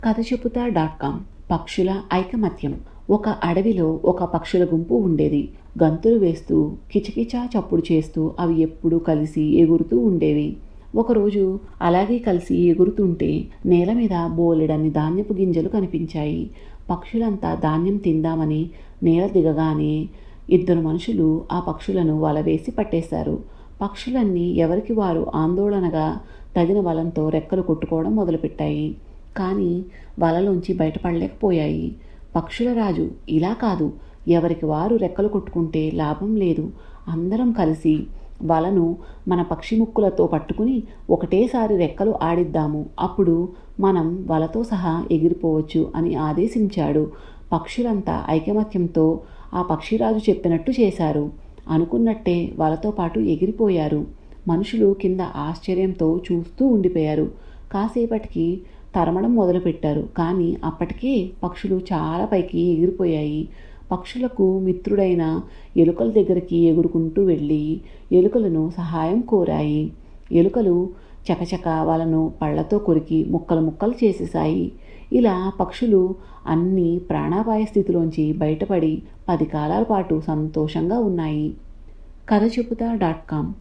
కథ చెబుతా dot com పక్షుల ఐకమత్యం ఒక అడవిలో ఒక పక్షుల గుంపు ఉండేది గంతులు వేస్తూ కిచకిచా చప్పుడు చేస్తూ అవి ఎప్పుడూ కలిసి ఎగురుతూ ఉండేవి ఒకరోజు అలాగే కలిసి ఎగురుతుంటే నేల మీద బోలెడన్ని ధాన్యపు గింజలు కనిపించాయి పక్షులంతా ధాన్యం తిందామని నేల దిగగానే ఇద్దరు మనుషులు ఆ పక్షులను వలవేసి పట్టేశారు పక్షులన్నీ ఎవరికి వారు ఆందోళనగా తగిన బలంతో రెక్కలు కొట్టుకోవడం మొదలుపెట్టాయి కానీ వలలోంచి బయటపడలేకపోయాయి పక్షుల రాజు ఇలా కాదు ఎవరికి వారు రెక్కలు కొట్టుకుంటే లాభం లేదు అందరం కలిసి వలను మన పక్షి ముక్కులతో పట్టుకుని ఒకటేసారి రెక్కలు ఆడిద్దాము అప్పుడు మనం వలతో సహా ఎగిరిపోవచ్చు అని ఆదేశించాడు పక్షులంతా ఐకమత్యంతో ఆ పక్షిరాజు చెప్పినట్టు చేశారు అనుకున్నట్టే వలతో పాటు ఎగిరిపోయారు మనుషులు కింద ఆశ్చర్యంతో చూస్తూ ఉండిపోయారు కాసేపటికి తరమడం మొదలుపెట్టారు కానీ అప్పటికే పక్షులు చాలా పైకి ఎగిరిపోయాయి పక్షులకు మిత్రుడైన ఎలుకల దగ్గరికి ఎగురుకుంటూ వెళ్ళి ఎలుకలను సహాయం కోరాయి ఎలుకలు చకచక వలను పళ్లతో కొరికి ముక్కలు ముక్కలు చేసేశాయి ఇలా పక్షులు అన్ని ప్రాణాపాయ స్థితిలోంచి బయటపడి పది కాలాల పాటు సంతోషంగా ఉన్నాయి కథ చెబుతా డాట్ కామ్